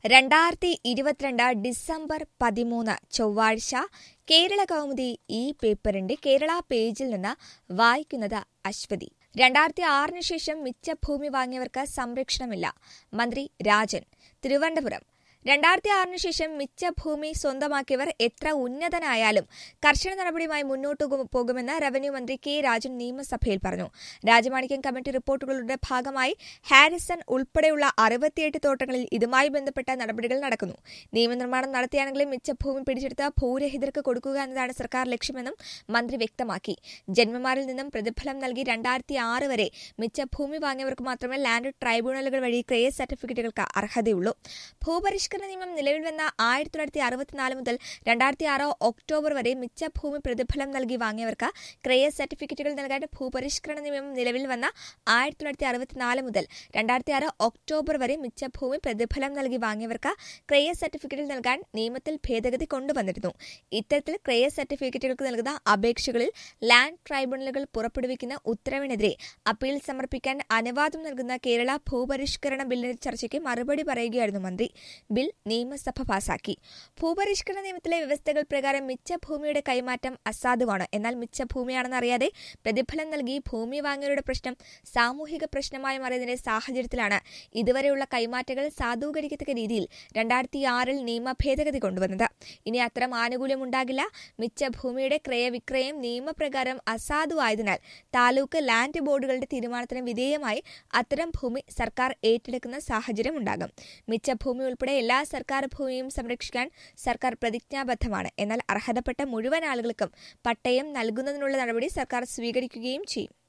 രണ്ടായിരത്തി ഇരുപത്തിരണ്ട് ഡിസംബർ പതിമൂന്ന് ചൊവ്വാഴ്ച കേരള കൗമുദി ഈ പേപ്പറിന്റെ കേരള പേജിൽ നിന്ന് വായിക്കുന്നത് അശ്വതി രണ്ടായിരത്തി ആറിന് ശേഷം മിച്ച ഭൂമി വാങ്ങിയവർക്ക് സംരക്ഷണമില്ല മന്ത്രി രാജൻ തിരുവനന്തപുരം രണ്ടായിരത്തി ആറിന് ശേഷം മിച്ച ഭൂമി സ്വന്തമാക്കിയവർ എത്ര ഉന്നതനായാലും കർശന നടപടിയുമായി മുന്നോട്ടു ഗു- പോകുമെന്ന് റവന്യൂ മന്ത്രി കെ രാജൻ നിയമസഭയിൽ പറഞ്ഞു രാജമാണിക്യം കമ്മിറ്റി റിപ്പോർട്ടുകളുടെ ഭാഗമായി ഹാരിസൺ ഉൾപ്പെടെയുള്ള അറുപത്തിയെട്ട് തോട്ടങ്ങളിൽ ഇതുമായി ബന്ധപ്പെട്ട നടപടികൾ നടക്കുന്നു നിയമനിർമ്മാണം നടത്തിയാണെങ്കിലും മിച്ച ഭൂമി പിടിച്ചെടുത്ത് ഭൂരഹിതർക്ക് കൊടുക്കുക എന്നതാണ് സർക്കാർ ലക്ഷ്യമെന്നും മന്ത്രി വ്യക്തമാക്കി ജന്മമാരിൽ നിന്നും പ്രതിഫലം നൽകി രണ്ടായിരത്തി ആറ് വരെ മിച്ച ഭൂമി വാങ്ങിയവർക്ക് മാത്രമേ ലാൻഡ് ട്രൈബ്യൂണലുകൾ വഴി ക്രയ സർട്ടിഫിക്കറ്റുകൾക്ക് അർഹതയുള്ളൂ ഭൂപരിഷ്കരണ നിയമം നിലവിൽ വന്ന ആയിരത്തി തൊള്ളായിരത്തി അറുപത്തിനാല് മുതൽ രണ്ടായിരത്തി ആറ് ഒക്ടോബർ വരെ മിച്ച ഭൂമി പ്രതിഫലം നൽകി വാങ്ങിയവർക്ക് ക്രയ സർട്ടിഫിക്കറ്റുകൾ നൽകാൻ ഭൂപരിഷ്കരണ നിയമം നിലവിൽ വന്ന ആയിരത്തി തൊള്ളായിരത്തി അറുപത്തിനാല് മുതൽ രണ്ടായിരത്തി ആറ് ഒക്ടോബർ വരെ മിച്ച ഭൂമി പ്രതിഫലം നൽകി വാങ്ങിയവർക്ക് ക്രയ സർട്ടിഫിക്കറ്റ് നൽകാൻ നിയമത്തിൽ ഭേദഗതി കൊണ്ടുവന്നിരുന്നു ഇത്തരത്തിൽ ക്രയ സർട്ടിഫിക്കറ്റുകൾക്ക് നൽകുന്ന അപേക്ഷകളിൽ ലാൻഡ് ട്രൈബ്യൂണലുകൾ പുറപ്പെടുവിക്കുന്ന ഉത്തരവിനെതിരെ അപ്പീൽ സമർപ്പിക്കാൻ അനുവാദം നൽകുന്ന കേരള ഭൂപരിഷ്കരണ ബില്ലിന്റെ ചർച്ചയ്ക്ക് മറുപടി പറയുകയായിരുന്നു മന്ത്രി ബിൽ നിയമസഭ പാസാക്കി ഭൂപരിഷ്കരണ നിയമത്തിലെ വ്യവസ്ഥകൾ പ്രകാരം മിച്ച ഭൂമിയുടെ കൈമാറ്റം അസാധുവാണ് എന്നാൽ മിച്ച ഭൂമിയാണെന്ന് അറിയാതെ പ്രതിഫലം നൽകി ഭൂമി വാങ്ങിയവരുടെ പ്രശ്നം സാമൂഹിക പ്രശ്നമായി മാറിയതിന്റെ സാഹചര്യത്തിലാണ് ഇതുവരെയുള്ള കൈമാറ്റങ്ങൾ സാധൂകരിക്കത്തക്ക രീതിയിൽ രണ്ടായിരത്തി ആറിൽ നിയമ ഭേദഗതി കൊണ്ടുവന്നത് ഇനി അത്തരം ആനുകൂല്യം ഉണ്ടാകില്ല മിച്ച ഭൂമിയുടെ ക്രയവിക്രയം നിയമപ്രകാരം അസാധുവായതിനാൽ താലൂക്ക് ലാൻഡ് ബോർഡുകളുടെ തീരുമാനത്തിന് വിധേയമായി അത്തരം ഭൂമി സർക്കാർ ഏറ്റെടുക്കുന്ന സാഹചര്യം ഉണ്ടാകും മിച്ച ഭൂമി ഉൾപ്പെടെ എല്ലാ സർക്കാർ ഭൂമിയും സംരക്ഷിക്കാൻ സർക്കാർ പ്രതിജ്ഞാബദ്ധമാണ് എന്നാൽ അർഹതപ്പെട്ട മുഴുവൻ ആളുകൾക്കും പട്ടയം നൽകുന്നതിനുള്ള നടപടി സർക്കാർ സ്വീകരിക്കുകയും ചെയ്യും